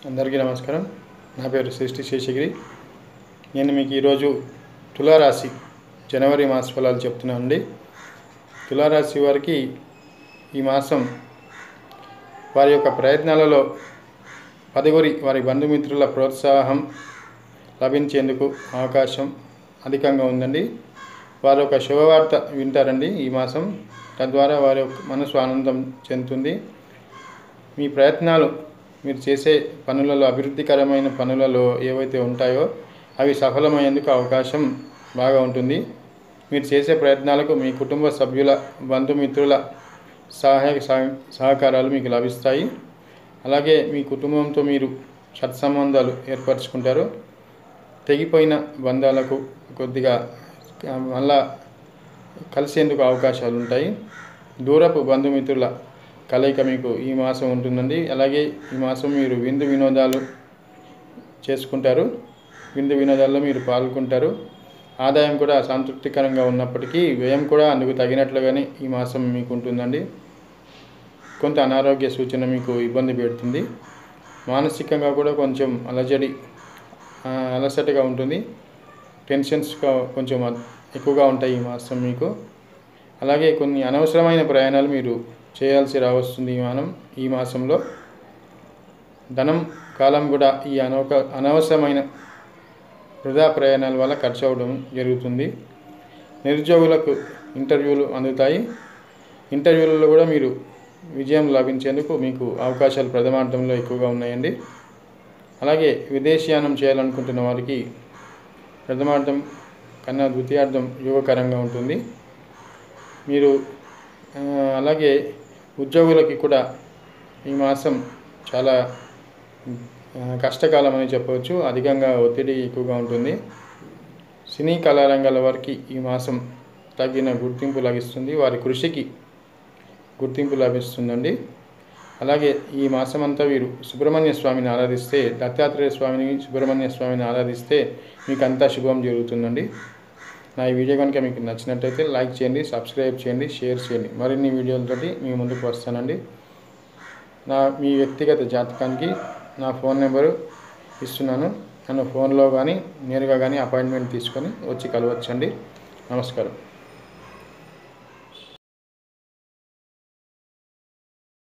అందరికీ నమస్కారం నా పేరు సృష్టి శేషగిరి నేను మీకు ఈరోజు తులారాశి జనవరి మాస ఫలాలు చెప్తున్నానండి తులారాశి వారికి ఈ మాసం వారి యొక్క ప్రయత్నాలలో పదగురి వారి బంధుమిత్రుల ప్రోత్సాహం లభించేందుకు అవకాశం అధికంగా ఉందండి వారి యొక్క శుభవార్త వింటారండి ఈ మాసం తద్వారా వారి యొక్క మనసు ఆనందం చెందుతుంది మీ ప్రయత్నాలు మీరు చేసే పనులలో అభివృద్ధికరమైన పనులలో ఏవైతే ఉంటాయో అవి సఫలమయ్యేందుకు అవకాశం బాగా ఉంటుంది మీరు చేసే ప్రయత్నాలకు మీ కుటుంబ సభ్యుల బంధుమిత్రుల సహాయ సహ- సహకారాలు మీకు లభిస్తాయి అలాగే మీ కుటుంబంతో మీరు సత్సంబంధాలు ఏర్పరచుకుంటారు తెగిపోయిన బంధాలకు కొద్దిగా ఆ, మళ్ళా కలిసేందుకు అవకాశాలు ఉంటాయి దూరపు బంధుమిత్రుల కలయిక మీకు ఈ మాసం ఉంటుందండి అలాగే ఈ మాసం మీరు విందు వినోదాలు చేసుకుంటారు విందు వినోదాల్లో మీరు పాల్గొంటారు ఆదాయం కూడా సంతృప్తికరంగా ఉన్నప్పటికీ వ్యయం కూడా అందుకు తగినట్లుగానే ఈ మాసం మీకు ఉంటుందండి కొంత అనారోగ్య సూచన మీకు ఇబ్బంది పెడుతుంది మానసికంగా కూడా కొంచెం అలజడి ఆ, అలసటగా ఉంటుంది టెన్షన్స్ కా- కొంచెం అద్- ఎక్కువగా ఉంటాయి ఈ మాసం మీకు అలాగే కొన్ని అనవసరమైన ప్రయాణాలు మీరు చేయాల్సి రావస్తుంది ఈ మానం ఈ మాసంలో ధనం కాలం కూడా ఈ అనవక అనవసరమైన వృధా ప్రయాణాల వల్ల ఖర్చు అవ్వడం జరుగుతుంది నిరుద్యోగులకు ఇంటర్వ్యూలు అందుతాయి ఇంటర్వ్యూలలో కూడా మీరు విజయం లభించేందుకు మీకు అవకాశాలు ప్రథమార్థంలో ఎక్కువగా ఉన్నాయండి అలాగే విదేశీయానం చేయాలనుకుంటున్న వారికి ప్రథమార్థం కన్నా ద్వితీయార్థం యువకరంగా ఉంటుంది మీరు ఆ, అలాగే ఉద్యోగులకి కూడా ఈ మాసం చాలా ఆ, కష్టకాలం అని చెప్పవచ్చు అధికంగా ఒత్తిడి ఎక్కువగా ఉంటుంది సినీ కళారంగాల వారికి ఈ మాసం తగిన గుర్తింపు లభిస్తుంది వారి కృషికి గుర్తింపు లభిస్తుందండి అలాగే ఈ మాసం అంతా వీరు సుబ్రహ్మణ్య స్వామిని ఆరాధిస్తే దత్తాత్రేయ స్వామిని సుబ్రహ్మణ్య స్వామిని ఆరాధిస్తే మీకు అంతా శుభం జరుగుతుందండి నా ఈ వీడియో కనుక మీకు నచ్చినట్టయితే లైక్ చేయండి సబ్స్క్రైబ్ చేయండి షేర్ చేయండి మరిన్ని వీడియోలతోటి మీ ముందుకు వస్తానండి నా మీ వ్యక్తిగత జాతకానికి నా ఫోన్ నెంబరు ఇస్తున్నాను నన్ను ఫోన్లో కానీ నేరుగా కానీ అపాయింట్మెంట్ తీసుకొని వచ్చి కలవచ్చండి నమస్కారం